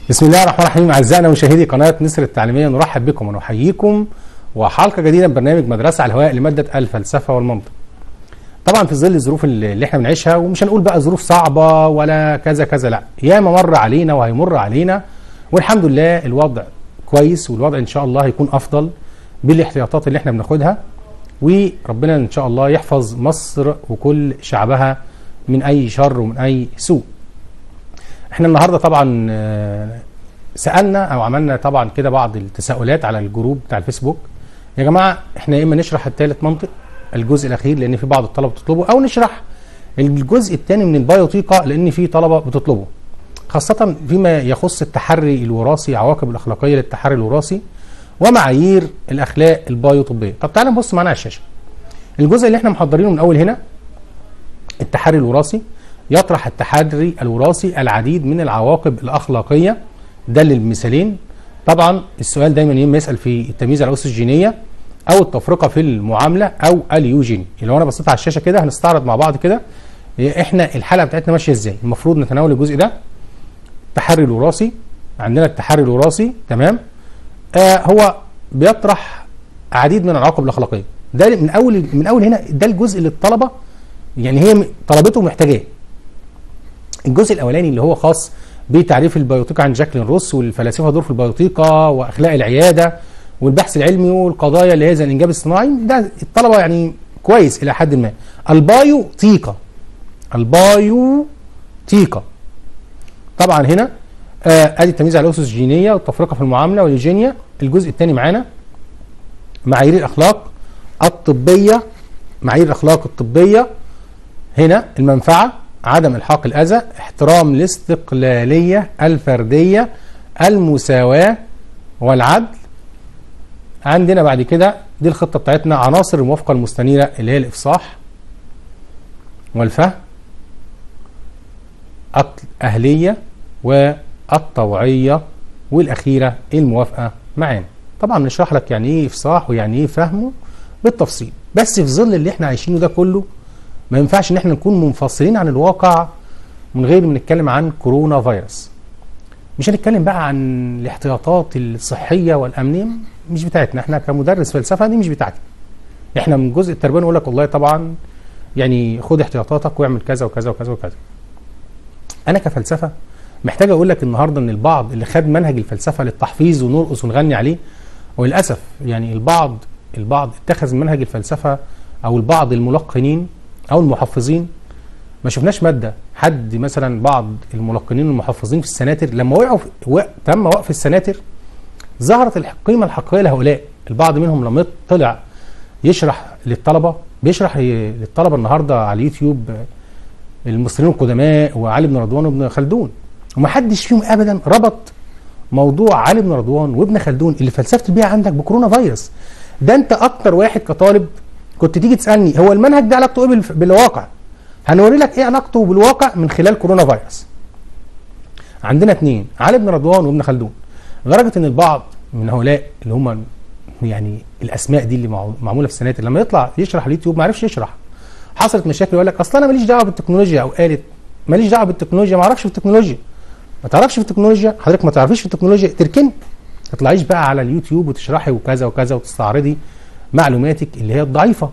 بسم الله الرحمن الرحيم اعزائنا مشاهدي قناه نسر التعليميه نرحب بكم ونحييكم وحلقه جديده من برنامج مدرسه على الهواء لماده الفلسفه والمنطق. طبعا في ظل الظروف اللي احنا بنعيشها ومش هنقول بقى ظروف صعبه ولا كذا كذا لا ياما مر علينا وهيمر علينا والحمد لله الوضع كويس والوضع ان شاء الله هيكون افضل بالاحتياطات اللي احنا بناخدها وربنا ان شاء الله يحفظ مصر وكل شعبها من اي شر ومن اي سوء. احنا النهارده طبعا آه، سالنا او عملنا طبعا كده بعض التساؤلات على الجروب بتاع الفيسبوك يا جماعه احنا يا اما نشرح الثالث منطق الجزء الاخير لان في بعض الطلبه بتطلبه او نشرح الجزء الثاني من البيوتيقا لان في طلبه بتطلبه خاصه فيما يخص التحري الوراثي عواقب الاخلاقيه للتحري الوراثي ومعايير الاخلاق البيوطبيه طب تعالى نبص معانا على الشاشه الجزء اللي احنا محضرينه من اول هنا التحري الوراثي يطرح التحري الوراثي العديد من العواقب الاخلاقيه ده للمثالين طبعا السؤال دايما يا اما يسال في التمييز على الاسس الجينيه او التفرقه في المعامله او اليوجيني لو انا بصيت على الشاشه كده هنستعرض مع بعض كده احنا الحلقه بتاعتنا ماشيه ازاي المفروض نتناول الجزء ده التحري الوراثي عندنا التحري الوراثي تمام آه هو بيطرح عديد من العواقب الاخلاقيه ده من اول من اول هنا ده الجزء اللي الطلبه يعني هي طلبته محتاجاه الجزء الاولاني اللي هو خاص بتعريف البيوتيقا عن جاكلين روس والفلاسفه دور في البيوتيقا واخلاق العياده والبحث العلمي والقضايا اللي هي زي الانجاب الصناعي ده الطلبه يعني كويس الى حد ما البايوتيقا البايوتيقا طبعا هنا آه ادي التمييز على الاسس الجينيه والتفرقه في المعامله والهيجينيا الجزء الثاني معانا معايير الاخلاق الطبيه معايير الاخلاق الطبيه هنا المنفعه عدم الحاق الاذى احترام الاستقلاليه الفرديه المساواه والعدل عندنا بعد كده دي الخطه بتاعتنا عناصر الموافقه المستنيره اللي هي الافصاح والفهم الاهليه والطوعيه والاخيره الموافقه معانا طبعا نشرح لك يعني ايه افصاح ويعني ايه فهمه بالتفصيل بس في ظل اللي احنا عايشينه ده كله ما ينفعش ان احنا نكون منفصلين عن الواقع من غير ما نتكلم عن كورونا فيروس مش هنتكلم بقى عن الاحتياطات الصحيه والامنيه مش بتاعتنا احنا كمدرس فلسفه دي مش بتاعتي احنا من جزء التربيه نقول لك والله طبعا يعني خد احتياطاتك واعمل كذا وكذا وكذا وكذا انا كفلسفه محتاج اقول لك النهارده ان البعض اللي خد منهج الفلسفه للتحفيظ ونرقص ونغني عليه وللاسف يعني البعض البعض اتخذ منهج الفلسفه او البعض الملقنين او المحفظين ما شفناش ماده حد مثلا بعض الملقنين المحفظين في السناتر لما وقعوا في و... تم وقف السناتر ظهرت القيمه الحقيقيه لهؤلاء البعض منهم لما طلع يشرح للطلبه بيشرح للطلبه النهارده على اليوتيوب المصريين القدماء وعلي بن رضوان وابن خلدون ومحدش فيهم ابدا ربط موضوع علي بن رضوان وابن خلدون اللي فلسفه البيئه عندك بكورونا فيروس ده انت اكتر واحد كطالب كنت تيجي تسالني هو المنهج ده علاقته ايه بالواقع هنوري لك ايه علاقته بالواقع من خلال كورونا فيروس عندنا اثنين علي بن رضوان وابن خلدون لدرجه ان البعض من هؤلاء اللي هم يعني الاسماء دي اللي معموله في السناتر لما يطلع يشرح على اليوتيوب ما عرفش يشرح حصلت مشاكل يقول لك اصل انا ماليش دعوه بالتكنولوجيا او قالت ماليش دعوه بالتكنولوجيا ما اعرفش في التكنولوجيا ما تعرفش في التكنولوجيا حضرتك ما تعرفيش في التكنولوجيا تركني ما تطلعيش بقى على اليوتيوب وتشرحي وكذا وكذا وتستعرضي معلوماتك اللي هي الضعيفه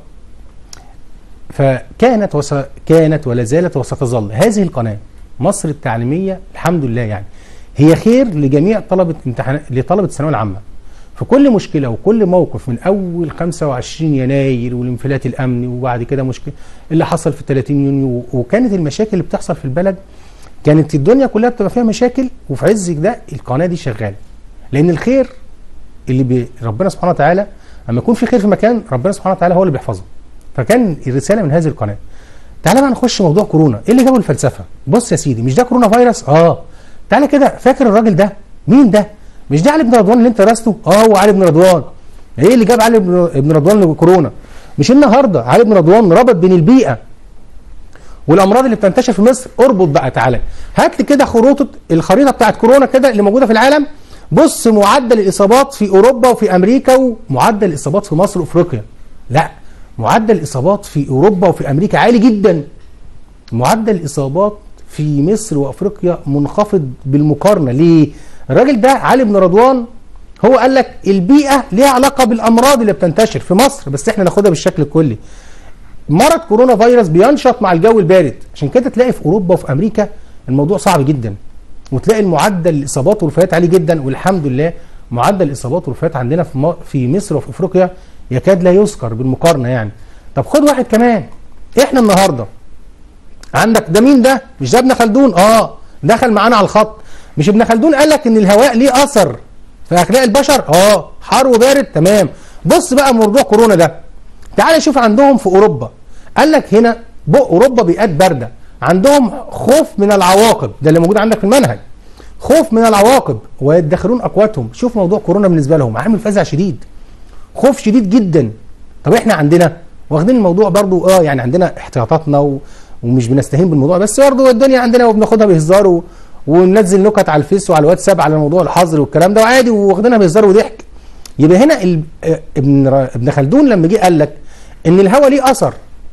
فكانت وس... كانت ولا زالت وستظل هذه القناه مصر التعليميه الحمد لله يعني هي خير لجميع طلبه امتحان لطلبه الثانويه العامه في كل مشكله وكل موقف من اول 25 يناير والانفلات الامني وبعد كده مشكله اللي حصل في 30 يونيو وكانت المشاكل اللي بتحصل في البلد كانت الدنيا كلها بتبقى فيها مشاكل وفي عز ده القناه دي شغاله لان الخير اللي بي ربنا سبحانه وتعالى لما يكون في خير في مكان ربنا سبحانه وتعالى هو اللي بيحفظه فكان الرساله من هذه القناه تعالى بقى نخش موضوع كورونا ايه اللي جابه الفلسفه بص يا سيدي مش ده كورونا فيروس اه تعالى كده فاكر الراجل ده مين ده مش ده علي بن رضوان اللي انت درسته اه هو علي بن رضوان ايه اللي جاب علي بن رضوان لكورونا مش النهارده علي بن رضوان ربط بين البيئه والامراض اللي بتنتشر في مصر اربط بقى تعالى هات لي كده خروطه الخريطه بتاعت كورونا كده اللي موجوده في العالم بص معدل الاصابات في اوروبا وفي امريكا ومعدل الاصابات في مصر وافريقيا لا معدل الاصابات في اوروبا وفي امريكا عالي جدا معدل الاصابات في مصر وافريقيا منخفض بالمقارنه ليه الراجل ده علي بن رضوان هو قال لك البيئه ليها علاقه بالامراض اللي بتنتشر في مصر بس احنا ناخدها بالشكل الكلي مرض كورونا فيروس بينشط مع الجو البارد عشان كده تلاقي في اوروبا وفي امريكا الموضوع صعب جدا وتلاقي المعدل الاصابات والوفيات عالي جدا والحمد لله معدل الاصابات والوفيات عندنا في م- في مصر وفي افريقيا يكاد لا يذكر بالمقارنه يعني طب خد واحد كمان احنا النهارده عندك ده مين ده مش ده ابن خلدون اه دخل معانا على الخط مش ابن خلدون قال لك ان الهواء ليه اثر في اخلاق البشر اه حار وبارد تمام بص بقى موضوع كورونا ده تعال شوف عندهم في اوروبا قال لك هنا بق اوروبا بيئات بارده عندهم خوف من العواقب ده اللي موجود عندك في المنهج خوف من العواقب ويدخرون اقواتهم شوف موضوع كورونا بالنسبه لهم عامل فزع شديد خوف شديد جدا طب احنا عندنا واخدين الموضوع برضو اه يعني عندنا احتياطاتنا و... ومش بنستهين بالموضوع بس برضو الدنيا عندنا وبناخدها بهزار و... وننزل نكت على الفيس وعلى الواتساب على موضوع الحظر والكلام ده وعادي واخدينها بهزار وضحك يبقى هنا ال... اه ابن ر... ابن خلدون لما جه قال لك ان الهواء ليه اثر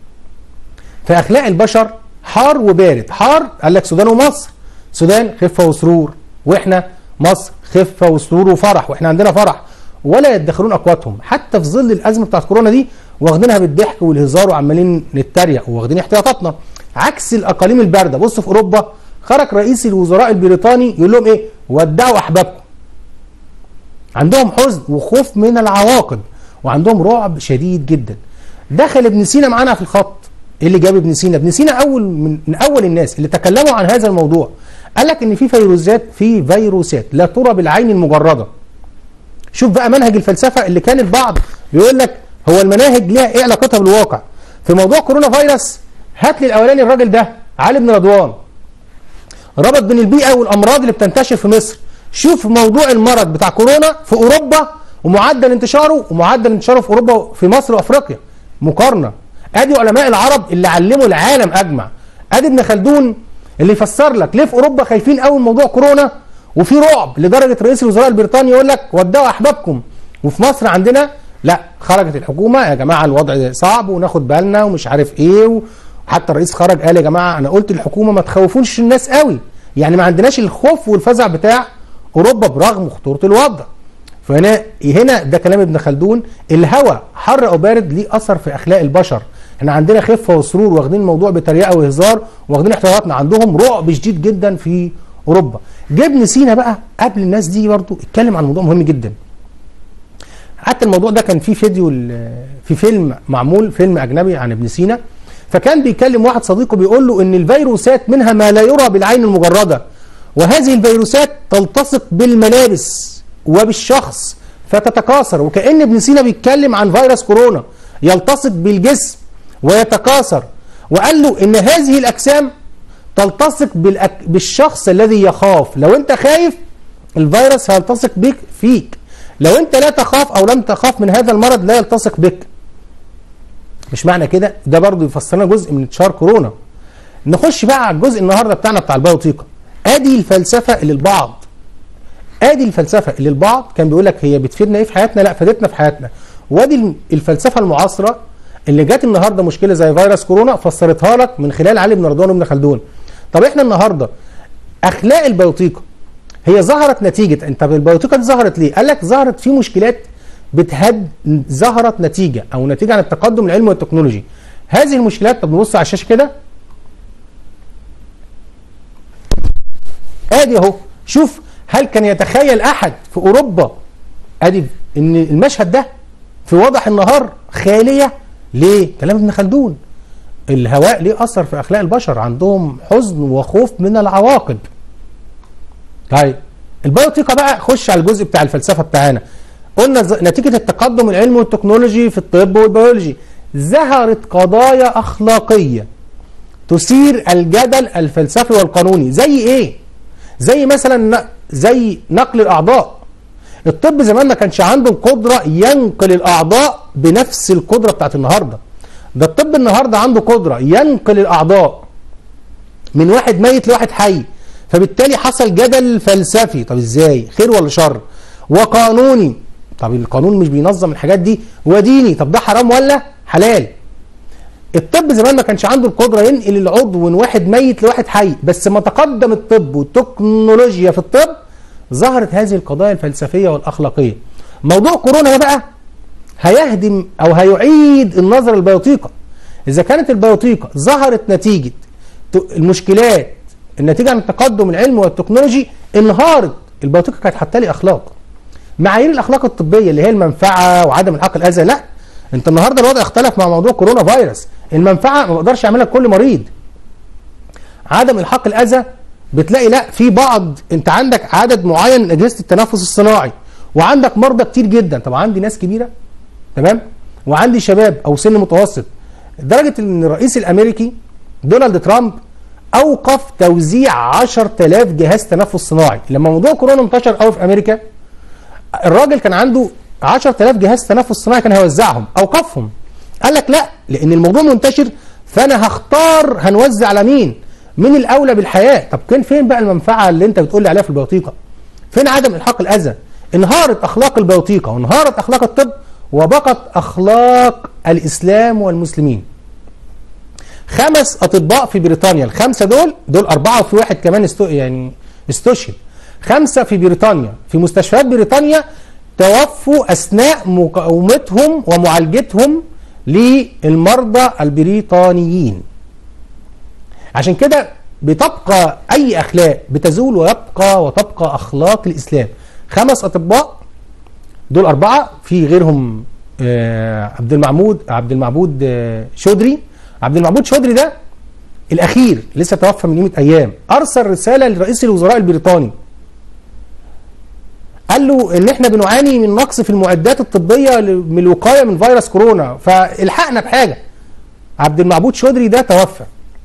في اخلاق البشر حار وبارد حار قال لك السودان ومصر السودان خفه وسرور واحنا مصر خفه وسرور وفرح واحنا عندنا فرح ولا يدخرون اقواتهم حتى في ظل الازمه بتاعت كورونا دي واخدينها بالضحك والهزار وعمالين نتريق واخدين احتياطاتنا عكس الاقاليم البارده بص في اوروبا خرج رئيس الوزراء البريطاني يقول لهم ايه ودعوا احبابكم عندهم حزن وخوف من العواقب وعندهم رعب شديد جدا دخل ابن سينا معانا في الخط ايه اللي جاب ابن سينا ابن سينا اول من, من اول الناس اللي تكلموا عن هذا الموضوع قال لك ان في فيروسات في فيروسات لا ترى بالعين المجرده شوف بقى منهج الفلسفه اللي كان البعض بيقول لك هو المناهج ليها ايه علاقتها بالواقع في موضوع كورونا فيروس هات لي الاولاني الراجل ده علي بن رضوان ربط بين البيئه والامراض اللي بتنتشر في مصر شوف موضوع المرض بتاع كورونا في اوروبا ومعدل انتشاره ومعدل انتشاره في اوروبا في مصر وافريقيا مقارنه ادي علماء العرب اللي علموا العالم اجمع ادي ابن خلدون اللي يفسر لك ليه في اوروبا خايفين قوي من موضوع كورونا وفي رعب لدرجه رئيس الوزراء البريطاني يقول لك ودعوا احبابكم وفي مصر عندنا لا خرجت الحكومه يا جماعه الوضع صعب وناخد بالنا ومش عارف ايه وحتى الرئيس خرج قال يا جماعه انا قلت للحكومه ما تخوفوش الناس قوي يعني ما عندناش الخوف والفزع بتاع اوروبا برغم خطوره الوضع فهنا هنا ده كلام ابن خلدون الهوى حر او بارد ليه اثر في اخلاق البشر احنا عندنا خفه وسرور واخدين الموضوع بتريقه وهزار واخدين احتياطاتنا عندهم رعب شديد جدا في اوروبا جه ابن سينا بقى قبل الناس دي برضو اتكلم عن موضوع مهم جدا حتى الموضوع ده كان في فيديو في فيلم معمول فيلم اجنبي عن ابن سينا فكان بيكلم واحد صديقه بيقول له ان الفيروسات منها ما لا يرى بالعين المجرده وهذه الفيروسات تلتصق بالملابس وبالشخص فتتكاثر وكأن ابن سينا بيتكلم عن فيروس كورونا يلتصق بالجسم ويتكاثر وقال له ان هذه الاجسام تلتصق بالأك... بالشخص الذي يخاف لو انت خايف الفيروس هيلتصق بك فيك لو انت لا تخاف او لم تخاف من هذا المرض لا يلتصق بك مش معنى كده ده برضو يفسر لنا جزء من انتشار كورونا نخش بقى على الجزء النهارده بتاعنا بتاع البيوتيقا ادي الفلسفه اللي البعض ادي الفلسفه اللي البعض كان بيقول لك هي بتفيدنا ايه في حياتنا لا فادتنا في حياتنا وادي الفلسفه المعاصره اللي جت النهارده مشكله زي فيروس كورونا فسرتها لك من خلال علي بن رضوان وابن خلدون طب احنا النهارده اخلاق البيوتيقا هي ظهرت نتيجه انت البيوتيقا دي ظهرت ليه قال لك ظهرت في مشكلات بتهد ظهرت نتيجه او نتيجه عن التقدم العلمي والتكنولوجي هذه المشكلات طب نبص على الشاشه كده ادي اهو شوف هل كان يتخيل احد في اوروبا ادي ان المشهد ده في وضح النهار خاليه ليه كلام ابن خلدون الهواء ليه اثر في اخلاق البشر عندهم حزن وخوف من العواقب طيب البيوتيقا بقى خش على الجزء بتاع الفلسفه بتاعنا قلنا نتيجه التقدم العلمي والتكنولوجي في الطب والبيولوجي ظهرت قضايا اخلاقيه تثير الجدل الفلسفي والقانوني زي ايه زي مثلا زي نقل الاعضاء الطب زمان ما كانش عنده القدره ينقل الاعضاء بنفس القدره بتاعت النهارده ده الطب النهارده عنده قدره ينقل الاعضاء من واحد ميت لواحد حي فبالتالي حصل جدل فلسفي طب ازاي خير ولا شر وقانوني طب القانون مش بينظم الحاجات دي وديني طب ده حرام ولا حلال الطب زمان ما كانش عنده القدره ينقل العضو من واحد ميت لواحد حي بس ما تقدم الطب والتكنولوجيا في الطب ظهرت هذه القضايا الفلسفيه والاخلاقيه موضوع كورونا ده بقى هيهدم او هيعيد النظر البيوتيقه اذا كانت البيوتيقه ظهرت نتيجه المشكلات النتيجه عن التقدم العلمي والتكنولوجي انهارت البيوتيقه كانت حاطه لي اخلاق معايير الاخلاق الطبيه اللي هي المنفعه وعدم الحق الاذى لا انت النهارده الوضع اختلف مع موضوع كورونا فيروس المنفعه ما بقدرش اعملها لكل مريض عدم الحاق الاذى بتلاقي لا في بعض انت عندك عدد معين من اجهزه التنفس الصناعي وعندك مرضى كتير جدا طب عندي ناس كبيره تمام وعندي شباب او سن متوسط لدرجه ان الرئيس الامريكي دونالد ترامب اوقف توزيع 10000 جهاز تنفس صناعي لما موضوع كورونا انتشر قوي في امريكا الراجل كان عنده 10000 جهاز تنفس صناعي كان هيوزعهم اوقفهم قال لك لا لان الموضوع منتشر فانا هختار هنوزع على مين مين الاولى بالحياه طب كان فين بقى المنفعه اللي انت بتقول لي عليها في البيوتيقه فين عدم الحاق الاذى انهارت اخلاق البيوتيقه وانهارت اخلاق الطب وبقت اخلاق الاسلام والمسلمين خمس اطباء في بريطانيا الخمسه دول دول اربعه وفي واحد كمان استو يعني استشهد خمسه في بريطانيا في مستشفيات بريطانيا توفوا اثناء مقاومتهم ومعالجتهم للمرضى البريطانيين عشان كده بتبقى اي اخلاق بتزول ويبقى وتبقى اخلاق الاسلام خمس اطباء دول اربعه في غيرهم آه عبد المعبود عبد المعبود آه شودري عبد المعبود شودري ده الاخير لسه توفى من يومه ايام ارسل رساله لرئيس الوزراء البريطاني قال له ان احنا بنعاني من نقص في المعدات الطبيه من الوقايه من فيروس كورونا فالحقنا بحاجه عبد المعبود شودري ده توفى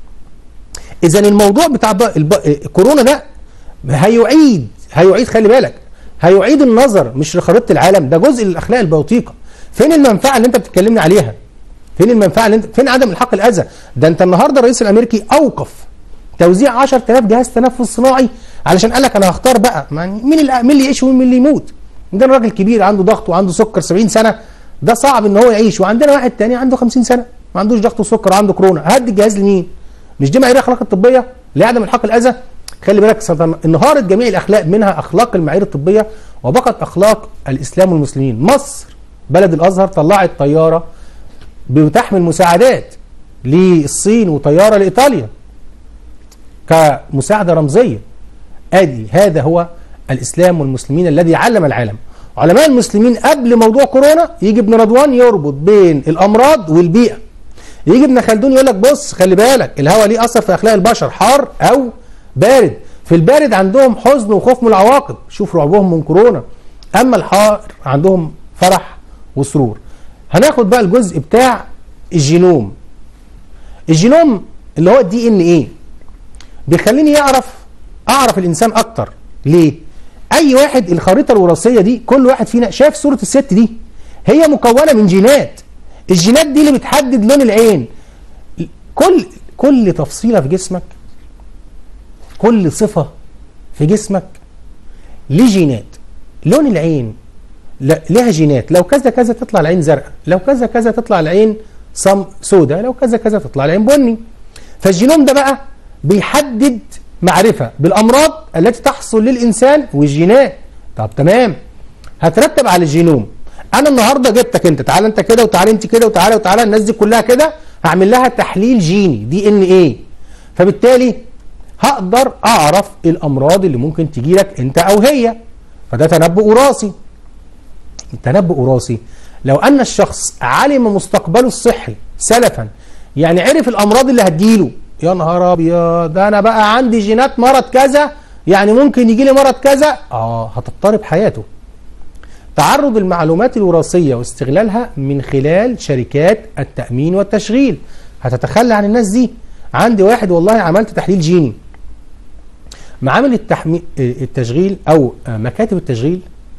اذا الموضوع بتاع الب... كورونا ده هيعيد هيعيد خلي بالك هيعيد النظر مش لخريطه العالم ده جزء من الاخلاق البيوتيقه فين المنفعه اللي انت بتتكلمني عليها فين المنفعه اللي انت فين عدم الحق الاذى ده انت النهارده الرئيس الامريكي اوقف توزيع 10000 جهاز تنفس صناعي علشان قال لك انا هختار بقى يعني مين اللي مين اللي يعيش ومين اللي يموت ده راجل كبير عنده ضغط وعنده سكر 70 سنه ده صعب ان هو يعيش وعندنا واحد تاني عنده 50 سنه ما عندوش ضغط وسكر وعنده كورونا هدي الجهاز لمين مش دي معايير الاخلاق الطبيه لعدم الحق الاذى خلي بالك انهارت جميع الاخلاق منها اخلاق المعايير الطبيه وبقت اخلاق الاسلام والمسلمين مصر بلد الازهر طلعت طياره بتحمل مساعدات للصين وطياره لايطاليا كمساعده رمزيه ادي هذا هو الاسلام والمسلمين الذي علم العالم علماء المسلمين قبل موضوع كورونا يجي ابن رضوان يربط بين الامراض والبيئه يجي ابن خلدون يقول لك بص خلي بالك الهواء ليه اثر في اخلاق البشر حار او بارد في البارد عندهم حزن وخوف من العواقب شوف رعبهم من كورونا اما الحار عندهم فرح وسرور هناخد بقى الجزء بتاع الجينوم الجينوم اللي هو الدي ان ايه بيخليني يعرف اعرف الانسان اكتر ليه اي واحد الخريطه الوراثيه دي كل واحد فينا شايف صوره الست دي هي مكونه من جينات الجينات دي اللي بتحدد لون العين كل كل تفصيله في جسمك كل صفه في جسمك ليه جينات لون العين لها جينات لو كذا كذا تطلع العين زرقاء لو كذا كذا تطلع العين صم سوداء لو كذا كذا تطلع العين بني فالجينوم ده بقى بيحدد معرفة بالأمراض التي تحصل للإنسان والجينات طب تمام هترتب على الجينوم أنا النهاردة جبتك أنت تعال أنت كده وتعال أنت كده وتعالى وتعالى الناس دي كلها كده هعمل لها تحليل جيني دي ان ايه فبالتالي هقدر أعرف الأمراض اللي ممكن تجي لك أنت أو هي فده تنبؤ وراثي التنبؤ وراثي لو أن الشخص علم مستقبله الصحي سلفا يعني عرف الأمراض اللي هتجيله يا نهار ابيض ده انا بقى عندي جينات مرض كذا يعني ممكن يجي لي مرض كذا اه هتضطرب حياته تعرض المعلومات الوراثيه واستغلالها من خلال شركات التامين والتشغيل هتتخلى عن الناس دي عندي واحد والله عملت تحليل جيني معامل التحمي... التشغيل او مكاتب التشغيل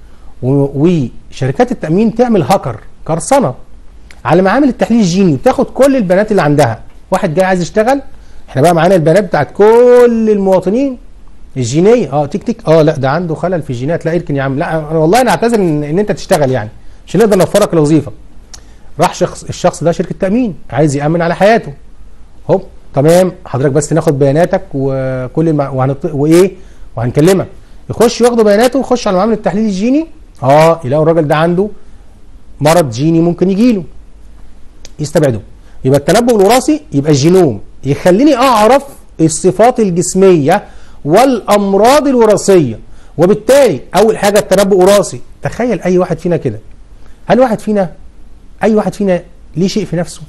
وشركات التامين تعمل هاكر قرصنه على معامل التحليل الجيني وتاخد كل البيانات اللي عندها واحد جاي عايز يشتغل احنا بقى معانا البيانات بتاعت كل المواطنين الجينيه اه تك تك اه لا ده عنده خلل في الجينات لا اركن يا عم لا انا والله انا اعتذر ان, ان انت تشتغل يعني مش نقدر نوفرك الوظيفه راح شخص الشخص ده شركه تامين عايز يامن على حياته هوب تمام حضرتك بس ناخد بياناتك وكل الم... وهنط... وايه وهنكلمك يخش ياخدوا بياناته ويخش على معامل التحليل الجيني اه يلاقوا الراجل ده عنده مرض جيني ممكن يجيله يستبعدوه يبقى التنبؤ الوراثي يبقى الجينوم يخليني اعرف الصفات الجسميه والامراض الوراثيه وبالتالي اول حاجه التنبؤ وراثي تخيل اي واحد فينا كده هل واحد فينا اي واحد فينا ليه شيء في نفسه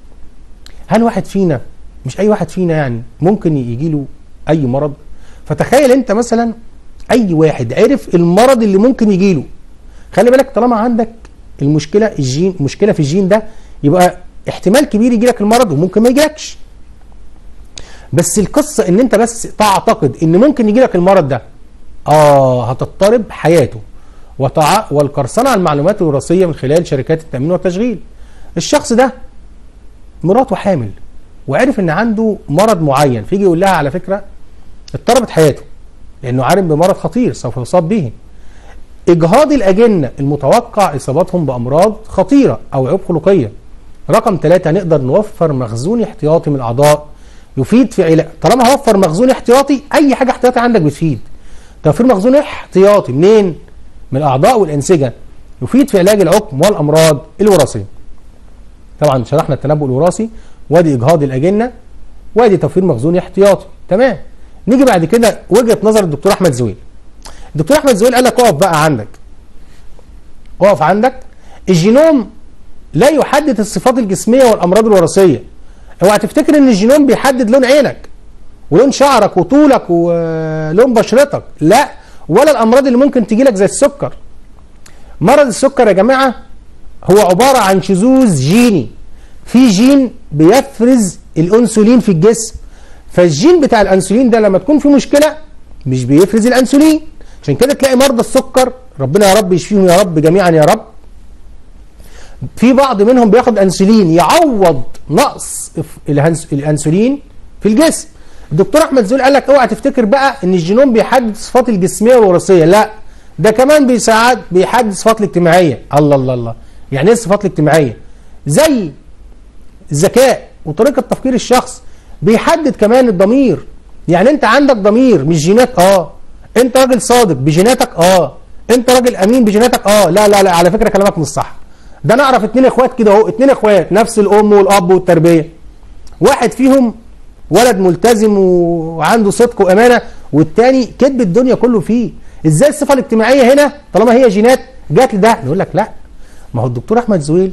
هل واحد فينا مش اي واحد فينا يعني ممكن يجي له اي مرض فتخيل انت مثلا اي واحد عرف المرض اللي ممكن يجي له خلي بالك طالما عندك المشكله الجين مشكله في الجين ده يبقى احتمال كبير يجي لك المرض وممكن ما يجيلكش بس القصه ان انت بس تعتقد ان ممكن يجي لك المرض ده اه هتضطرب حياته وتع... والقرصنه على المعلومات الوراثيه من خلال شركات التامين والتشغيل الشخص ده مراته حامل وعرف ان عنده مرض معين فيجي يقول لها على فكره اضطربت حياته لانه عارف بمرض خطير سوف يصاب به اجهاض الاجنه المتوقع اصابتهم بامراض خطيره او عيوب خلقيه رقم ثلاثة نقدر نوفر مخزون احتياطي من الاعضاء يفيد في علاج طالما هوفر مخزون احتياطي اي حاجه احتياطي عندك بتفيد توفير مخزون احتياطي منين من الاعضاء والانسجه يفيد في علاج العقم والامراض الوراثيه طبعا شرحنا التنبؤ الوراثي وادي اجهاض الاجنه وادي توفير مخزون احتياطي تمام نيجي بعد كده وجهه نظر الدكتور احمد زويل الدكتور احمد زويل قال لك اقف بقى عندك اقف عندك الجينوم لا يحدد الصفات الجسميه والامراض الوراثيه اوعى تفتكر ان الجينوم بيحدد لون عينك ولون شعرك وطولك ولون بشرتك لا ولا الامراض اللي ممكن تجي لك زي السكر مرض السكر يا جماعه هو عباره عن شذوذ جيني في جين بيفرز الانسولين في الجسم فالجين بتاع الانسولين ده لما تكون في مشكله مش بيفرز الانسولين عشان كده تلاقي مرضى السكر ربنا يا رب يشفيهم يا رب جميعا يا رب في بعض منهم بياخد انسولين يعوض نقص الانسولين في الجسم الدكتور احمد زول قال لك اوعى تفتكر بقى ان الجينوم بيحدد الصفات الجسميه والوراثيه لا ده كمان بيساعد بيحدد الصفات الاجتماعيه الله الله الله يعني ايه الصفات الاجتماعيه زي الذكاء وطريقه تفكير الشخص بيحدد كمان الضمير يعني انت عندك ضمير مش جينات اه انت راجل صادق بجيناتك اه انت راجل امين بجيناتك اه لا لا لا على فكره كلامك مش صح ده انا اعرف اتنين اخوات كده اهو اتنين اخوات نفس الام والاب والتربيه واحد فيهم ولد ملتزم وعنده صدق وامانه والتاني كذب الدنيا كله فيه ازاي الصفه الاجتماعيه هنا طالما هي جينات جات لده نقول لك لا ما هو الدكتور احمد زويل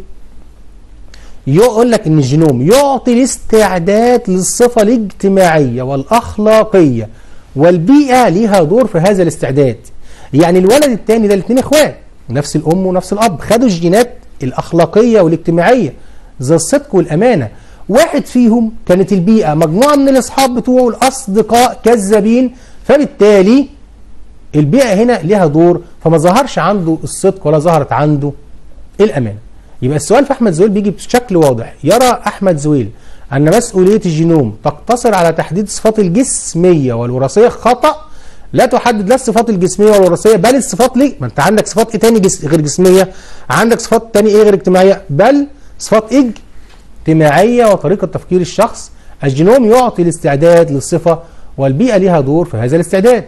يقول لك ان الجينوم يعطي الاستعداد للصفه الاجتماعيه والاخلاقيه والبيئه ليها دور في هذا الاستعداد يعني الولد الثاني ده الاثنين اخوات نفس الام ونفس الاب خدوا الجينات الاخلاقيه والاجتماعيه زي الصدق والامانه واحد فيهم كانت البيئه مجموعه من الاصحاب بتوعه الاصدقاء كذابين فبالتالي البيئه هنا ليها دور فما ظهرش عنده الصدق ولا ظهرت عنده الامانه يبقى السؤال في احمد زويل بيجي بشكل واضح يرى احمد زويل ان مسؤوليه الجينوم تقتصر على تحديد الصفات الجسميه والوراثيه خطا لا تحدد لا الصفات الجسميه والوراثيه بل الصفات ليه ما انت عندك صفات ايه تاني جس... غير جسميه عندك صفات تاني ايه غير اجتماعيه بل صفات اجتماعيه وطريقه تفكير الشخص الجينوم يعطي الاستعداد للصفه والبيئه لها دور في هذا الاستعداد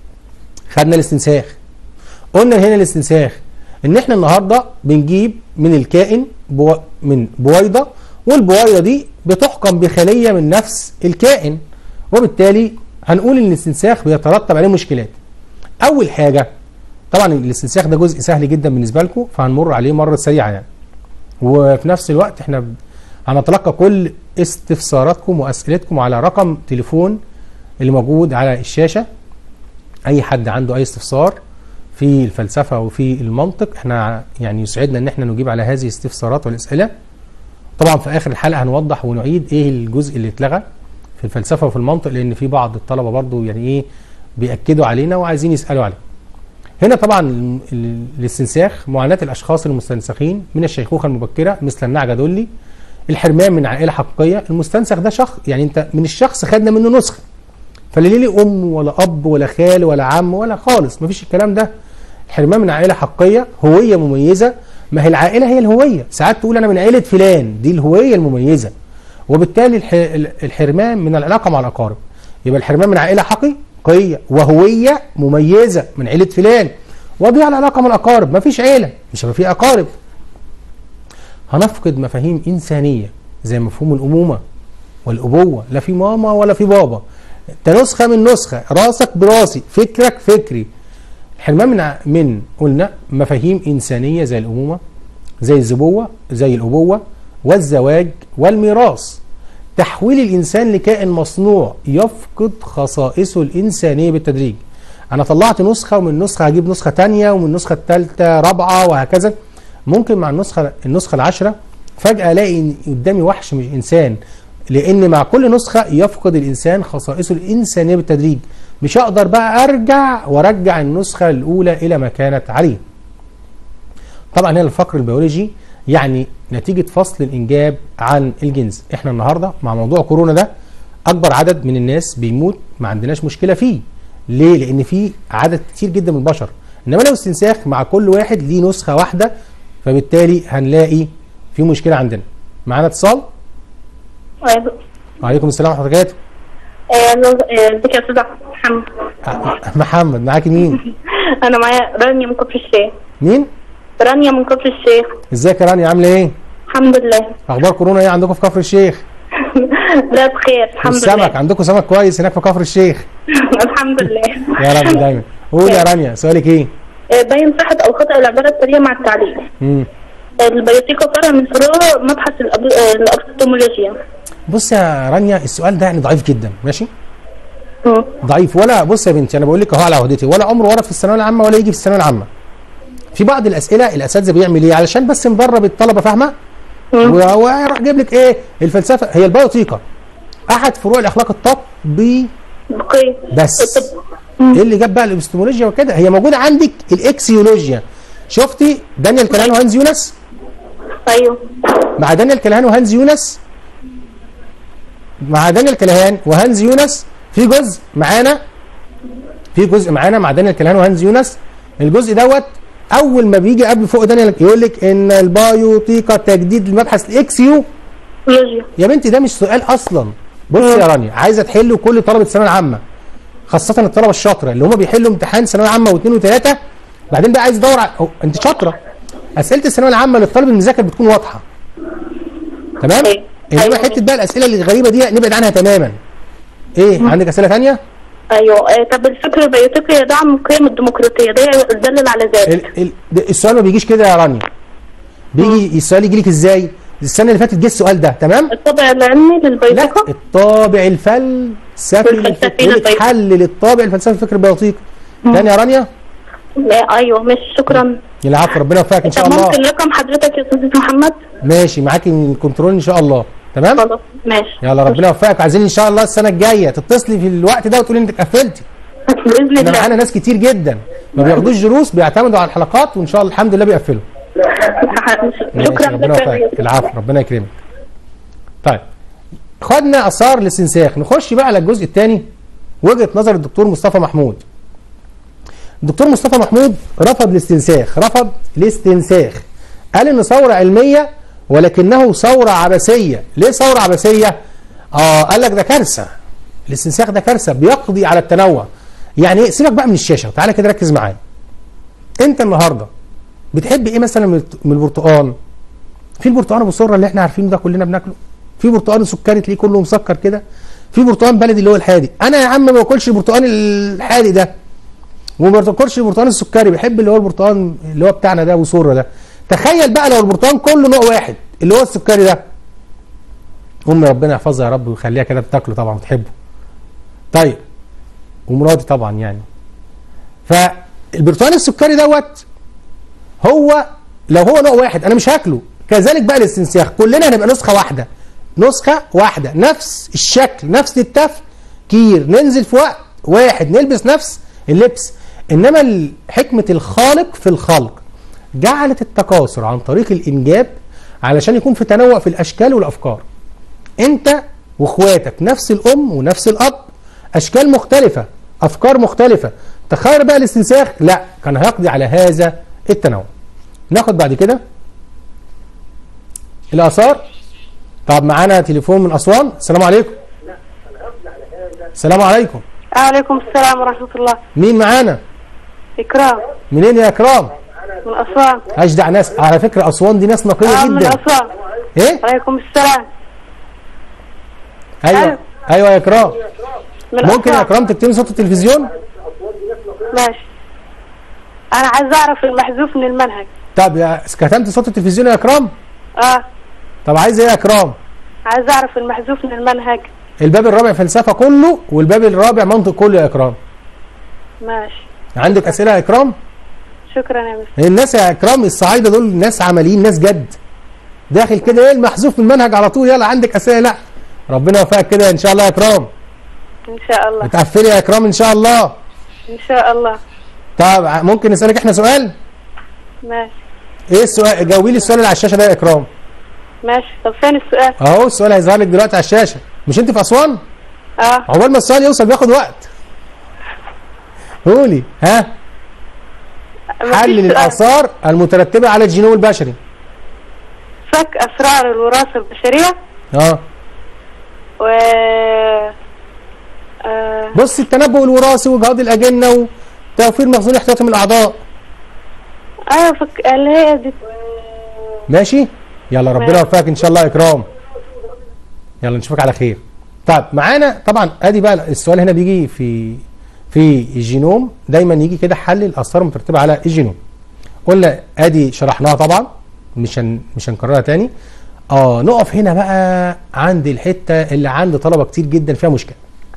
خدنا الاستنساخ قلنا هنا الاستنساخ ان احنا النهارده بنجيب من الكائن بو من بويضه والبويضه دي بتحكم بخليه من نفس الكائن وبالتالي هنقول ان الاستنساخ بيترتب عليه مشكلات اول حاجه طبعا الاستنساخ ده جزء سهل جدا بالنسبه لكم فهنمر عليه مره سريعه يعني وفي نفس الوقت احنا هنتلقى كل استفساراتكم واسئلتكم على رقم تليفون اللي موجود على الشاشه اي حد عنده اي استفسار في الفلسفه وفي المنطق احنا يعني يسعدنا ان احنا نجيب على هذه الاستفسارات والاسئله طبعا في اخر الحلقه هنوضح ونعيد ايه الجزء اللي اتلغى في الفلسفه وفي المنطق لان في بعض الطلبه برضو يعني ايه بياكدوا علينا وعايزين يسالوا عليه هنا طبعا الاستنساخ معاناه الاشخاص المستنسخين من الشيخوخه المبكره مثل النعجه دولي الحرمان من عائله حقيقيه المستنسخ ده شخص يعني انت من الشخص خدنا منه نسخه فلا ليه ام ولا اب ولا خال ولا عم ولا خالص مفيش الكلام ده الحرمان من عائله حقيقيه هويه مميزه ما هي العائله هي الهويه ساعات تقول انا من عائله فلان دي الهويه المميزه وبالتالي الحرمان من العلاقه مع الاقارب يبقى الحرمان من عائله حقيقيه عرقيه وهويه مميزه من عيله فلان وضيع العلاقه من الاقارب مفيش عيله مش هيبقى في اقارب هنفقد مفاهيم انسانيه زي مفهوم الامومه والابوه لا في ماما ولا في بابا انت نسخه من نسخه راسك براسي فكرك فكري الحرمان من ع- من قلنا مفاهيم انسانيه زي الامومه زي الزبوه زي الابوه والزواج والميراث تحويل الانسان لكائن مصنوع يفقد خصائصه الانسانيه بالتدريج انا طلعت نسخه ومن نسخه هجيب نسخه تانية ومن النسخه الثالثه رابعه وهكذا ممكن مع النسخه النسخه العاشره فجاه الاقي إن قدامي وحش مش انسان لان مع كل نسخه يفقد الانسان خصائصه الانسانيه بالتدريج مش هقدر بقى ارجع وارجع النسخه الاولى الى ما كانت عليه طبعا هنا الفقر البيولوجي يعني نتيجة فصل الإنجاب عن الجنس احنا النهاردة مع موضوع كورونا ده أكبر عدد من الناس بيموت ما عندناش مشكلة فيه ليه؟ لأن في عدد كتير جدا من البشر إنما لو استنساخ مع كل واحد ليه نسخة واحدة فبالتالي هنلاقي في مشكلة عندنا معانا اتصال أيوة. وعليكم السلام ورحمة الله وبركاته آه، لو- آه، ازيك يا استاذ محمد أ- محمد معاكي مين؟ انا معايا رانيا من كفر الشيخ مين؟ رانيا من كفر الشيخ ازيك يا رانيا عاملة ايه؟ الحمد لله أخبار كورونا ايه عندكم في كفر الشيخ؟ لا بخير الحمد والسمك لله عندكم سمك كويس هناك في كفر الشيخ الحمد لله يا رب دايما قول يا رانيا سؤالك ايه؟ آه، باين صحة او خطأ العبارة التالية مع التعليق مم. البيوتيكا فرع من فروع مبحث الأب- آه، الأبستومولوجيا بص يا رانيا السؤال ده يعني ضعيف جدا ماشي مم. ضعيف ولا بص يا بنتي انا بقول لك اهو على عهدتي ولا عمره ورد في الثانويه العامه ولا يجي في الثانويه العامه في بعض الاسئله الاساتذه بيعمل ايه علشان بس ندرب الطلبه فاهمه مم. وهو يروح جايب لك ايه الفلسفه هي البيوتيكا احد فروع الاخلاق الطبي بقية بس الطب. ايه اللي جاب بقى الابستمولوجيا وكده هي موجوده عندك الاكسيولوجيا شفتي دانيال كلهان وهانز يونس ايوه مع دانيال كلهان وهانز يونس مع دانيال كلهان وهانز يونس في جزء معانا في جزء معانا مع دانيال كلهان وهانز يونس الجزء دوت اول ما بيجي قبل فوق دانيال يقول لك ان البايوتيكا تجديد المبحث الاكسيو لوجيا يا بنتي ده مش سؤال اصلا بص يا رانيا عايزه تحله كل طلبه الثانويه العامه خاصه الطلبه الشاطره اللي هم بيحلوا امتحان ثانويه عامه واثنين وثلاثه بعدين بقى عايز تدور على أو انت شاطره اسئله الثانويه العامه للطالب المذاكر بتكون واضحه تمام أيوة. انما أيوة. حته بقى الاسئله الغريبه دي نبعد عنها تماما ايه عندك اسئله ثانيه ايوه آه، طب الفكر البيوتيكي يدعم القيم الديمقراطية ده يدلل على ذلك ال ال ده السؤال ما بيجيش كده يا رانيا بيجي السؤال يجي لك ازاي السنه اللي فاتت جه السؤال ده تمام الطابع العلمي لا للبيوتيكا الطابع الفلسفي الفلسفي للفكر للبيت. حلل الطابع الفلسفي الفكر البيوتيك تاني يا رانيا لا ايوه ماشي شكرا العفو ربنا يوفقك ان شاء طب الله ممكن رقم حضرتك يا استاذ محمد ماشي معاكي من الكنترول ان شاء الله تمام خلاص ماشي يلا ربنا يوفقك عايزين ان شاء الله السنه الجايه تتصلي في الوقت ده وتقولي انك قفلتي باذن احنا الله معانا ناس كتير جدا ما بياخدوش دروس بيعتمدوا على الحلقات وان شاء الله الحمد لله بيقفلوا ماشي شكرا ربنا لك يا يوفقك ريس. العفو ربنا يكرمك طيب خدنا اثار الاستنساخ نخش بقى على الجزء الثاني وجهه نظر الدكتور مصطفى محمود الدكتور مصطفى محمود رفض الاستنساخ رفض الاستنساخ قال ان ثوره علميه ولكنه ثوره عبثيه ليه ثوره عبثيه اه قال لك ده كارثه الاستنساخ ده كارثه بيقضي على التنوع يعني ايه سيبك بقى من الشاشه تعالى كده ركز معايا انت النهارده بتحب ايه مثلا من الت- من البرتقال في البرتقال ابو سره اللي احنا عارفينه ده كلنا بناكله في برتقال سكري تلاقيه كله مسكر كده في برتقال بلدي اللي هو الحادق انا يا عم ما باكلش البرتقال الحادق ده وما باكلش البرتقال السكري بحب اللي هو البرتقال اللي هو بتاعنا ده ابو سره ده تخيل بقى لو البرتقال كله نوع واحد اللي هو السكري ده امي ربنا يحفظها يا رب ويخليها كده بتاكله طبعا بتحبه طيب ومراتي طبعا يعني فالبرتقال السكري دوت هو لو هو نوع واحد انا مش هاكله كذلك بقى الاستنساخ كلنا هنبقى نسخه واحده نسخه واحده نفس الشكل نفس التفكير ننزل في وقت واحد نلبس نفس اللبس انما ال- حكمه الخالق في الخلق جعلت التكاثر عن طريق الانجاب علشان يكون في تنوع في الاشكال والافكار انت واخواتك نفس الام ونفس الاب اشكال مختلفه افكار مختلفه تخيل بقى الاستنساخ لا كان هيقضي على هذا التنوع ناخد بعد كده الاثار طب معانا تليفون من اسوان السلام عليكم السلام عليكم وعليكم السلام ورحمة الله مين معانا إكرام منين يا اكرام من أسوان اجدع ناس على فكره اسوان دي ناس نقيه آه من جدا أسوان ايه وعليكم السلام ايوه أيوة. ايوه يا اكرام من ممكن يا أسوان. اكرام تكتبي صوت التلفزيون ماشي أنا عايز أعرف المحذوف من المنهج طب يا كتمت صوت التلفزيون يا اكرام آه طب عايز ايه يا اكرام عايز أعرف المحذوف من المنهج الباب الرابع فلسفه كله والباب الرابع منطق كله يا اكرام ماشي عندك اسئله يا اكرام شكرا يا مستر الناس يا اكرام الصعايده دول ناس عمليين ناس جد داخل كده ايه المحذوف من المنهج على طول يلا عندك اسئله لا ربنا يوفقك كده ان شاء الله يا اكرام إن شاء الله اتقفلي يا اكرام ان شاء الله إن شاء الله طب ع- ممكن نسالك احنا سؤال ماشي ايه السؤال جاوبي لي السؤال اللي على الشاشه ده يا اكرام ماشي طب فين السؤال؟ اهو السؤال هيظهر لك دلوقتي على الشاشه مش انت في اسوان آه عقبال ما السؤال يوصل بياخد وقت قولي ها مفيش حلل سؤال. الاثار المترتبه على الجينوم البشري فك أسرار الوراثة البشرية اه و آه بص التنبؤ الوراثي وجهاض الاجنه وتوفير مخزون احتياطي من الاعضاء أيوة فك اللي هي دي ماشي يلا ربنا ماشي. يوفقك ان شاء الله يا اكرام يلا نشوفك على خير طيب معانا طبعا ادي بقى السؤال هنا بيجي في في الجينوم دايما يجي كده حل الاثار المترتبه على الجينوم قلنا ادي شرحناها طبعا مش هن مش هنكررها تاني اه نقف هنا بقى عند الحته اللي عند طلبه كتير جدا فيها مشكله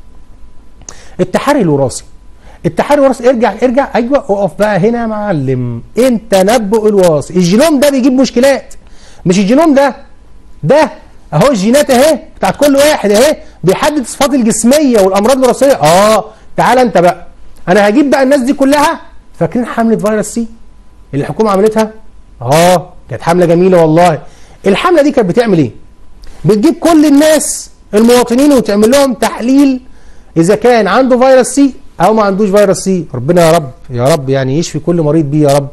التحري الوراثي التحري الوراثي ارجع ارجع ايوه اقف بقى هنا يا معلم انت نبؤ الوراثي الجينوم ده بيجيب مشكلات مش الجينوم ده ده اهو الجينات اهي بتاعت كل واحد اهي بيحدد الصفات الجسميه والامراض الوراثيه اه تعال انت بقى انا هجيب بقى الناس دي كلها فاكرين حمله فيروس سي اللي الحكومه عملتها اه كانت حمله جميله والله الحمله دي كانت بتعمل ايه بتجيب كل الناس المواطنين وتعمل لهم تحليل اذا كان عنده فيروس سي او ما عندوش فيروس سي ربنا يا رب يا رب يعني يشفي كل مريض بيه يا رب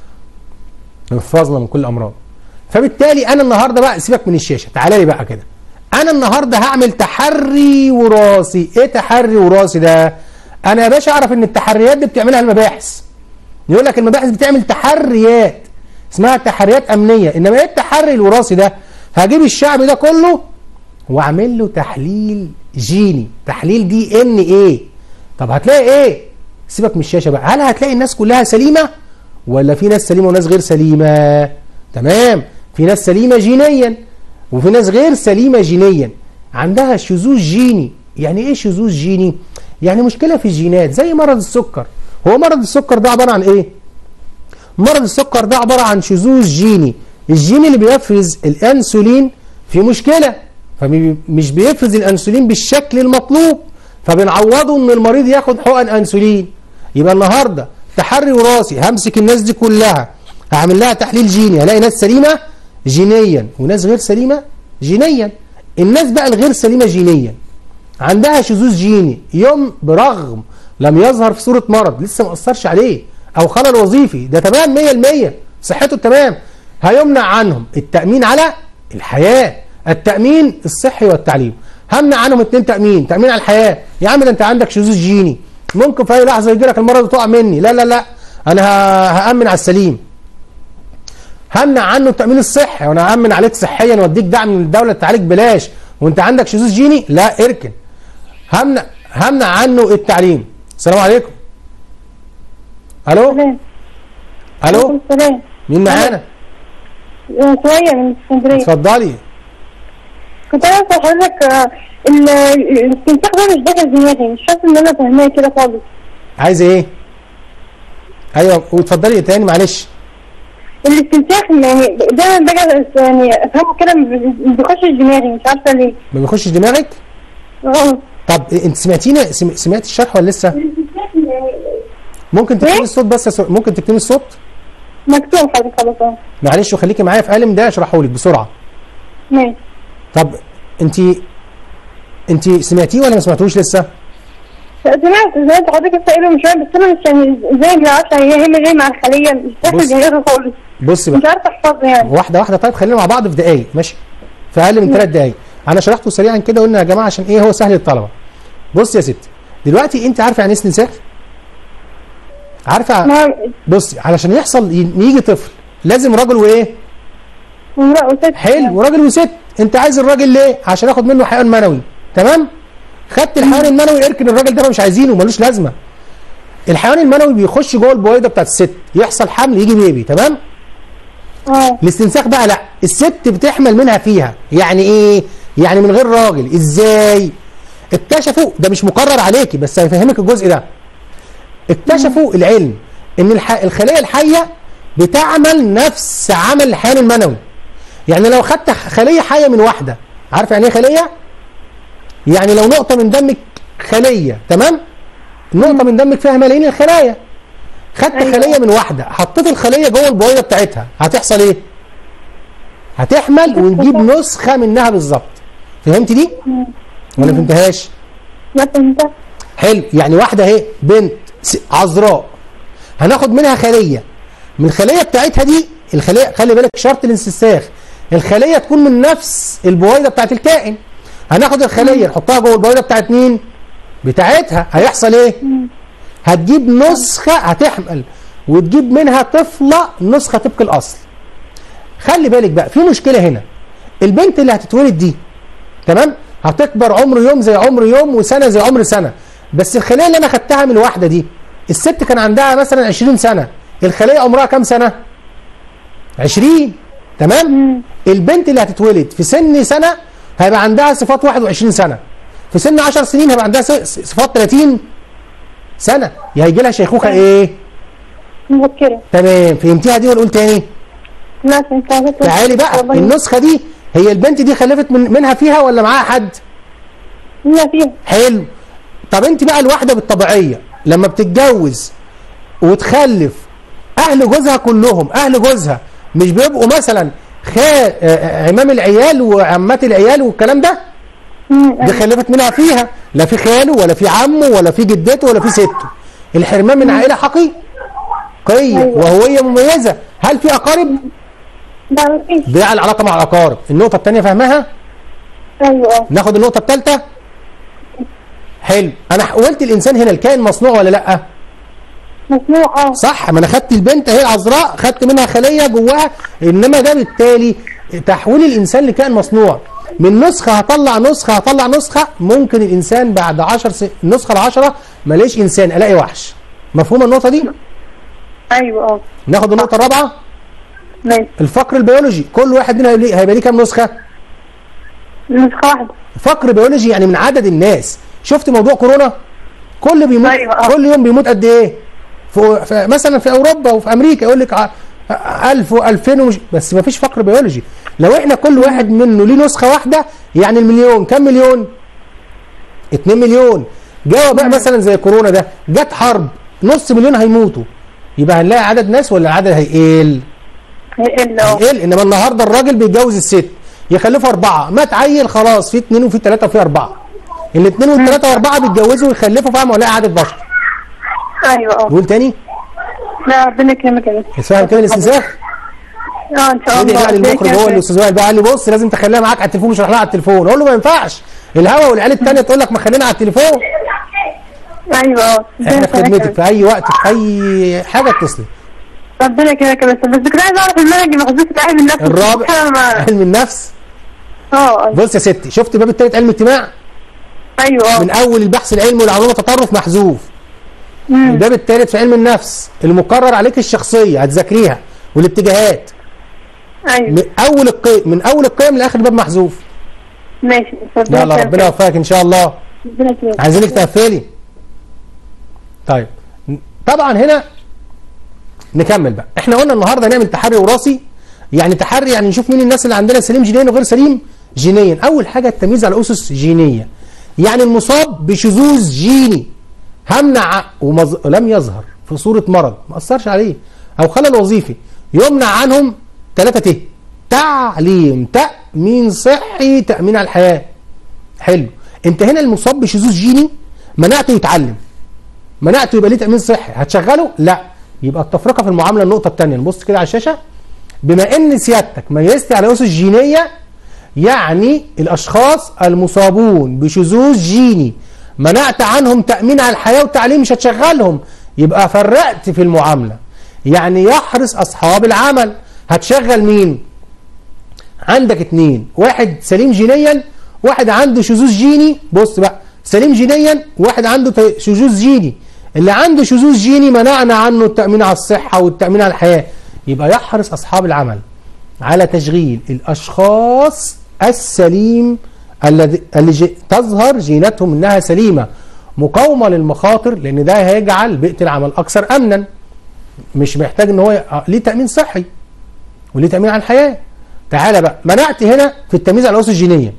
يحفظنا من كل الامراض فبالتالي انا النهارده بقى سيبك من الشاشه تعالى لي بقى كده انا النهارده هعمل تحري وراثي ايه تحري وراثي ده انا يا باشا اعرف ان التحريات دي بتعملها المباحث يقول لك المباحث بتعمل تحريات اسمها تحريات امنيه انما ايه التحري الوراثي ده هجيب الشعب ده كله واعمل له تحليل جيني تحليل دي ان ايه طب هتلاقي ايه سيبك من الشاشه بقى هل هتلاقي الناس كلها سليمه ولا في ناس سليمه وناس غير سليمه تمام في ناس سليمه جينيا وفي ناس غير سليمه جينيا عندها شذوذ جيني يعني ايه شذوذ جيني يعني مشكله في الجينات زي مرض السكر هو مرض السكر ده عباره عن ايه مرض السكر ده عباره عن شذوذ جيني الجين اللي بيفرز الانسولين في مشكله فمش بيفرز الانسولين بالشكل المطلوب فبنعوضه ان المريض ياخد حقن انسولين يبقى النهارده تحري وراثي همسك الناس دي كلها هعمل لها تحليل جيني هلاقي ناس سليمه جينيا وناس غير سليمه جينيا الناس بقى الغير سليمه جينيا عندها شذوذ جيني يوم برغم لم يظهر في صوره مرض لسه ما اثرش عليه او خلل وظيفي ده تمام 100% صحته تمام هيمنع عنهم التامين على الحياه التامين الصحي والتعليم همنع عنهم اتنين تامين تامين على الحياه يا عم ده انت عندك شذوذ جيني ممكن في اي لحظه يجي لك المرض وتقع مني لا لا لا انا ه- هامن على السليم همنع عنه التامين الصحي وانا هامن عليك صحيا واديك دعم من الدوله تعالج بلاش وانت عندك شذوذ جيني لا اركن همنع همنع عنه التعليم السلام عليكم الو سلام الو السلام مين معانا شوية من اسكندرية اتفضلي كنت عايز اسال حضرتك آه، ال- الاستنساخ ده مش داخل دماغي مش حاسة ان انا فاهماه كده خالص عايزه ايه ايوه واتفضلي تاني معلش الاستنساخ يعني ده باجي يعني افهمه كده ما بيخشش دماغي مش عارفة ليه ما بيخشش دماغك اه طب إيه، انت سمعتينا سم- سمعتي الشرح ولا لسه الاستنساخ يعني ممكن تكتبي إيه؟ الصوت بس يا سو- ممكن تكتبي الصوت مكتوب حضرتك خلاص اه معلش وخليكي معايا في قلم ده اشرحه لك بسرعه ماشي طب انت انت سمعتيه ولا ما سمعتوش لسه سمعت سمعت حضرتك لسه قايله من شوية بس انا مش يعني ازاي ما اعرفش هي هي جاي مع الخلية مش بص. داخل دماغي خالص بص مش بقى عارفة احفظه يعني واحده واحده طيب خلينا مع بعض في دقايق ماشي في اقل من ثلاث دقايق انا شرحته سريعا كده قلنا يا جماعه عشان ايه هو سهل للطلبه بص يا ستي دلوقتي انت عارفه يعني ايه استنساخ عارفه ما بصي علشان يحصل ي- يجي طفل لازم راجل وايه امرأة وست حلو وراجل وست انت عايز الراجل ليه عشان اخد منه حيوان منوي تمام خدت الحيوان المنوي اركن الراجل ده مش عايزينه ملوش لازمه الحيوان المنوي بيخش جوه البويضه بتاعت الست يحصل حمل يجي بيبي تمام اه الاستنساخ بقى لا الست بتحمل منها فيها يعني ايه يعني من غير راجل ازاي اكتشفوا ده مش مقرر عليكي بس هيفهمك الجزء ده اكتشفوا العلم ان الح... الخليه الحيه بتعمل نفس عمل الحيوان المنوي يعني لو خدت خليه حيه من واحده عارف يعني ايه خليه يعني لو نقطه من دمك خليه تمام نقطه من دمك فيها ملايين الخلايا خدت أيوة. خليه من واحده حطيت الخليه جوه البويضه بتاعتها هتحصل ايه هتحمل ونجيب نسخه منها بالظبط فهمت دي ولا ما فهمتهاش ما فهمت حلو يعني واحده اهي بنت س- عذراء هناخد منها خليه من الخليه بتاعتها دي الخليه خلي بالك شرط الاستنساخ الخليه تكون من نفس البويضه بتاعت الكائن هناخد الخليه نحطها جوه البويضه بتاعت مين بتاعتها هيحصل ايه هتجيب نسخه هتحمل وتجيب منها طفله نسخه طبق الاصل خلي بالك بقى في مشكله هنا البنت اللي هتتولد دي تمام هتكبر عمر يوم زي عمر يوم وسنه زي عمر سنه بس الخليه اللي انا خدتها من الواحده دي الست كان عندها مثلا 20 سنه الخليه عمرها كام سنه 20 تمام البنت اللي هتتولد في سن سنه هيبقى عندها صفات 21 سنه في سن 10 سنين هيبقى عندها س- صفات 30 سنه يا هيجي لها شيخوخه ايه مفكرة تمام فهمتيها دي ولا قول تاني ما فهمت تعالي بقى والله النسخه دي هي البنت دي خلفت من منها فيها ولا معاها حد ما فيها حلو طب انت بقى الواحده بالطبيعيه لما بتتجوز وتخلف اهل جوزها كلهم اهل جوزها مش بيبقوا مثلا خال آه، عمام العيال وعمات العيال والكلام ده مم، دي خلفت منها فيها لا في خاله ولا في عمه ولا في جدته ولا في سته الحرمان من عائله حقيقيه أيوة. وهويه مميزه هل في اقارب لا ما فيش ده العلاقه مع الاقارب النقطه الثانيه فاهمها ايوه اه ناخد النقطه الثالثه حلو انا قلت الانسان هنا الكائن مصنوع ولا لا مسموع اه صح ما انا خدت البنت اهي العذراء خدت منها خليه جواها انما ده بالتالي تحويل الانسان لكائن مصنوع من نسخه هطلع نسخه هطلع نسخه ممكن الانسان بعد 10 س... النسخه العشرة ما الاقيش انسان الاقي وحش مفهومه النقطه دي ايوه اه ناخد النقطه الرابعه ماشي الفقر البيولوجي كل واحد منها هيبقى ليه- هيبقى ليه كام نسخه نسخة واحدة فقر بيولوجي يعني من عدد الناس شفت موضوع كورونا كل بيموت أيوة، آه. كل يوم بيموت قد ايه في في- مثلا في اوروبا وفي امريكا يقول لك ع- 1000 و2000 ومش بس ما فيش فقر بيولوجي لو احنا كل واحد منه ليه نسخه واحده يعني المليون كم مليون 2 مليون جاوا بقى مثلا زي كورونا ده جت حرب نص مليون هيموتوا يبقى هنلاقي عدد ناس ولا العدد هيقل هيقل اه هيقل انما النهارده الراجل بيتجوز الست يخلفوا اربعه مات عيل خلاص في اثنين وفي ثلاثه وفي اربعه الاثنين والثلاثه واربعه بيتجوزوا ويخلفوا فاهم ولا عدد بشر ايوه اه قول تاني لا ربنا يكرمك يا بس فاهم كده الاستنساخ اه ان شاء ادعي الله بقى للمخرج هو الاستاذ وائل بقى قال لي بص لازم تخليها معاك على التليفون مش هروح لها على التليفون اقول له ما ينفعش الهوا والعيال الثانيه تقول لك ما خلينا على التليفون ايوه اه احنا في خدمتك في اي وقت في اي حاجه اتصلي ربنا يكرمك يا بس بس كده عايز اعرف المنهج محذوف في علم النفس الرابع أنا ما- علم النفس اه بص يا ستي شفت الباب الثالث علم الاجتماع ايوه اه من اول البحث العلمي والعلوم التطرف محذوف مم. الباب الثالث في علم النفس المقرر عليك الشخصيه هتذاكريها والاتجاهات ايوه من اول القيم من اول القيم لاخر الباب محذوف ماشي يلا ربنا يوفقك ان شاء الله ربنا يكرمك عايزينك تقفلي طيب طبعا هنا نكمل بقى احنا قلنا النهارده نعمل تحري وراثي يعني تحري يعني نشوف مين الناس اللي عندنا سليم جينيا وغير سليم جينيا اول حاجه التمييز على اسس جينيه يعني المصاب بشذوذ جيني همنع ومز... لم يظهر في صوره مرض ما اثرش عليه او خلل وظيفي يمنع عنهم ثلاثه ت تعليم تامين صحي تامين على الحياه حلو انت هنا المصاب بشذوذ جيني منعته يتعلم منعته يبقى ليه تامين صحي هتشغله لا يبقى التفرقه في المعامله النقطه الثانيه نبص كده على الشاشه بما ان سيادتك ميزت على اسس جينيه يعني الاشخاص المصابون بشذوذ جيني منعت عنهم تامين على الحياه والتعليم مش هتشغلهم يبقى فرقت في المعامله يعني يحرص اصحاب العمل هتشغل مين عندك اتنين واحد سليم جينيا واحد عنده شذوذ جيني بص بقى سليم جينيا واحد عنده ت- شذوذ جيني اللي عنده شذوذ جيني منعنا عنه التأمين على الصحة والتأمين على الحياة يبقى يحرص أصحاب العمل على تشغيل الأشخاص السليم الذي اللي جي- تظهر جيناتهم انها سليمه مقاومه للمخاطر لان ده هيجعل بيئه العمل اكثر امنا مش محتاج ان هو ي- ليه تامين صحي وليه تامين على الحياه تعالى بقى منعت هنا في التمييز على الاسس الجينيه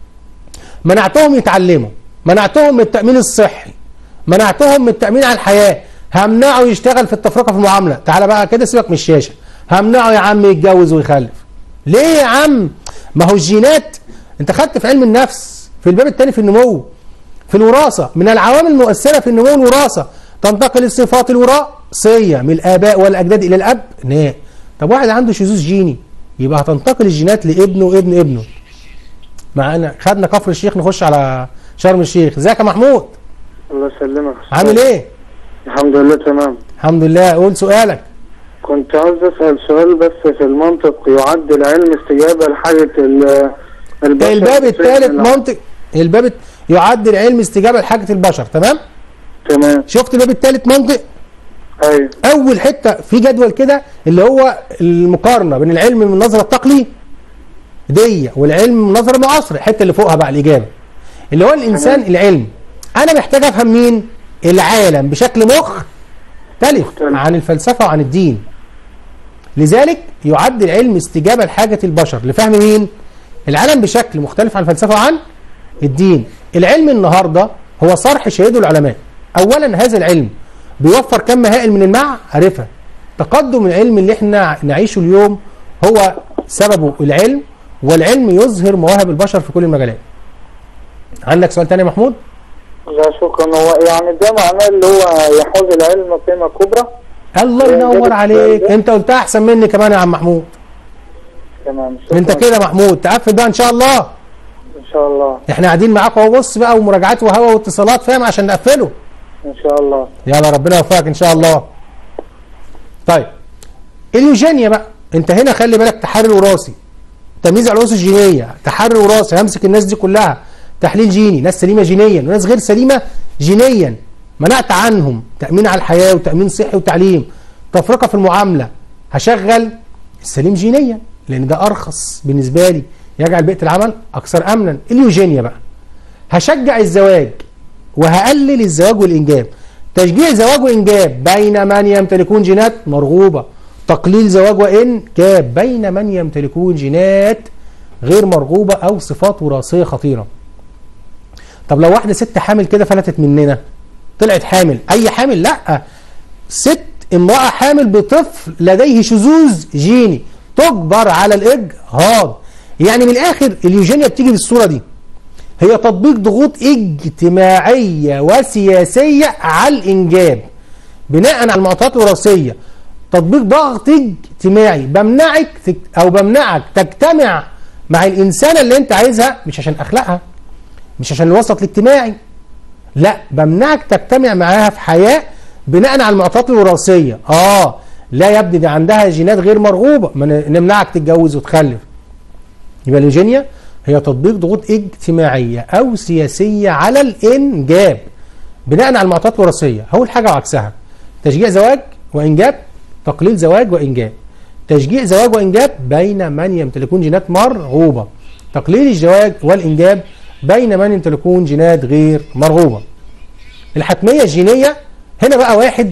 منعتهم يتعلموا منعتهم من التامين الصحي منعتهم من التامين على الحياه همنعه يشتغل في التفرقه في المعامله تعالى بقى كده سيبك من الشاشه همنعه يا عم يتجوز ويخلف ليه يا عم ما هو الجينات انت خدت في علم النفس في الباب الثاني في النمو في الوراثه من العوامل المؤثره في النمو الوراثه تنتقل الصفات الوراثيه من الاباء والاجداد الى الاب نعم طب واحد عنده شذوذ جيني يبقى هتنتقل الجينات لابنه وابن ابنه معانا خدنا كفر الشيخ نخش على شرم الشيخ ازيك يا محمود الله يسلمك عامل ايه الحمد لله تمام الحمد لله قول سؤالك كنت عاوز اسال سؤال بس في المنطق يعد العلم استجابه لحاجه ال- البشر الباب الثالث الع- منطق الباب الت- يعد العلم استجابه لحاجه البشر تمام تمام شفت الباب الثالث منطق ايوه اول حته في جدول كده اللي هو المقارنه بين العلم من النظره التقليديه والعلم من النظره المعاصره الحته اللي فوقها بقى الاجابه اللي هو الانسان العلم انا محتاج افهم مين العالم بشكل مختلف مختلف. عن الفلسفه وعن الدين لذلك يعد العلم استجابه لحاجه البشر لفهم مين العالم بشكل مختلف عن الفلسفه وعن الدين العلم النهارده هو صرح شهيده العلماء اولا هذا العلم بيوفر كم هائل من المعرفه تقدم العلم اللي احنا نعيشه اليوم هو سببه العلم والعلم يظهر مواهب البشر في كل المجالات عندك سؤال تاني يا محمود لا شكرا هو يعني ده معناه اللي هو يحوز العلم قيمه كبرى الله إيه، ينور جابت عليك السؤال ده؟ انت قلتها احسن مني كمان يا عم محمود تمام شكرا انت كده يا محمود تقفل بقى ان شاء الله ان شاء الله احنا قاعدين معاك اهو بص بقى ومراجعات وهوا واتصالات فاهم عشان نقفله ان شاء الله يلا ربنا يوفقك ان شاء الله طيب اليوجينيا بقى انت هنا خلي بالك تحرر وراثي تمييز على الاسس الجينيه تحرر وراثي همسك الناس دي كلها تحليل جيني ناس سليمه جينيا وناس غير سليمه جينيا منعت عنهم تامين على الحياه وتامين صحي وتعليم تفرقه في المعامله هشغل السليم جينيا لان ده ارخص بالنسبه لي يجعل بيئه العمل اكثر امنا اليوجينيا بقى هشجع الزواج وهقلل الزواج والإنجاب تشجيع زواج وإنجاب بين من يمتلكون جينات مرغوبة تقليل زواج وإنجاب بين من يمتلكون جينات غير مرغوبة أو صفات وراثية خطيرة طب لو واحدة ست حامل كده فلتت مننا طلعت حامل أي حامل لأ ست امرأة حامل بطفل لديه شذوذ جيني تجبر على الإجهاض يعني من الآخر اليوجينيا بتيجي بالصورة دي هي تطبيق ضغوط اجتماعية وسياسية على الإنجاب بناء على المعطيات الوراثية تطبيق ضغط اجتماعي بمنعك تك أو بمنعك تجتمع مع الإنسانة اللي أنت عايزها مش عشان أخلاقها مش عشان الوسط الاجتماعي لا بمنعك تجتمع معاها في حياة بناء على المعطيات الوراثية آه لا يا ابني دي عندها جينات غير مرغوبة ما ن- نمنعك تتجوز وتخلف يبقى اليوجينيا هي تطبيق ضغوط اجتماعية أو سياسية على الإنجاب بناء على المعطيات الوراثية أول حاجة وعكسها تشجيع زواج وإنجاب تقليل زواج وإنجاب تشجيع زواج وإنجاب بين من يمتلكون جينات مرغوبة تقليل الزواج والإنجاب بين من يمتلكون جينات غير مرغوبة الحتمية الجينية هنا بقى واحد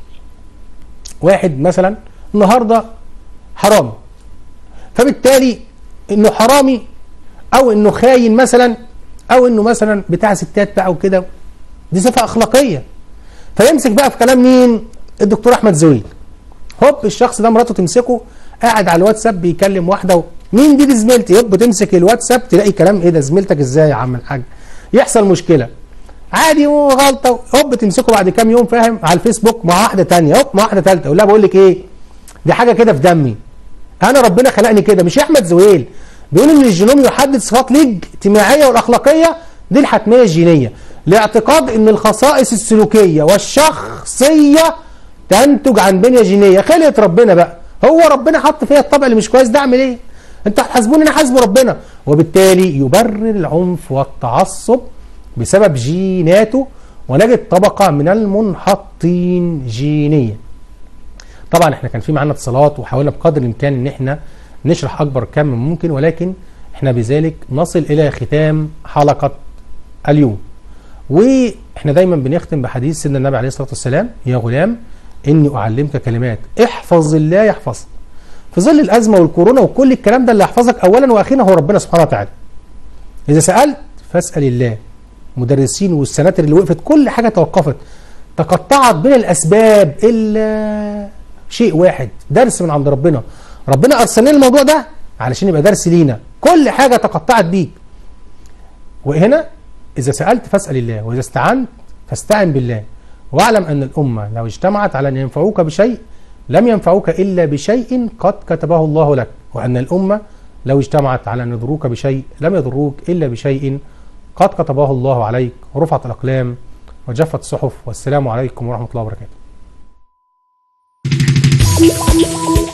واحد مثلا النهارده حرامي فبالتالي انه حرامي او انه خاين مثلا او انه مثلا بتاع ستات بقى وكده دي صفه اخلاقيه فيمسك بقى في كلام مين الدكتور احمد زويل هوب الشخص ده مراته تمسكه قاعد على الواتساب بيكلم واحده و... مين دي, دي زميلتي هوب تمسك الواتساب تلاقي كلام ايه ده زميلتك ازاي يا عم الحاج يحصل مشكله عادي وغلطه هوب تمسكه بعد كام يوم فاهم على الفيسبوك مع واحده تانية هوب مع واحده ثالثه يقول لها بقول لك ايه دي حاجه كده في دمي انا ربنا خلقني كده مش احمد زويل بيقول ان الجينوم يحدد صفات الاجتماعيه والاخلاقيه دي الحتميه الجينيه لاعتقاد ان الخصائص السلوكيه والشخصيه تنتج عن بنيه جينيه خلقت ربنا بقى هو ربنا حط فيها الطبع اللي مش كويس ده اعمل ايه انت هتحاسبوني انا حاسب ربنا وبالتالي يبرر العنف والتعصب بسبب جيناته ونجد طبقه من المنحطين جينيا طبعا احنا كان في معانا اتصالات وحاولنا بقدر الامكان ان احنا نشرح اكبر كم ممكن ولكن احنا بذلك نصل الى ختام حلقه اليوم واحنا دايما بنختم بحديث سيدنا النبي عليه الصلاه والسلام يا غلام اني اعلمك كلمات احفظ الله يحفظك في ظل الازمه والكورونا وكل الكلام ده اللي يحفظك اولا واخيرا هو ربنا سبحانه وتعالى اذا سالت فاسال الله مدرسين والسناتر اللي وقفت كل حاجه توقفت تقطعت بين الاسباب الا شيء واحد درس من عند ربنا ربنا ارسل لنا الموضوع ده علشان يبقى درس لينا كل حاجه تقطعت بيك وهنا اذا سالت فاسال الله واذا استعنت فاستعن بالله واعلم ان الامه لو اجتمعت على ان ينفعوك بشيء لم ينفعوك الا بشيء قد كتبه الله لك وان الامه لو اجتمعت على ان يضروك بشيء لم يضروك الا بشيء قد كتبه الله عليك ورفعت الاقلام وجفت الصحف والسلام عليكم ورحمه الله وبركاته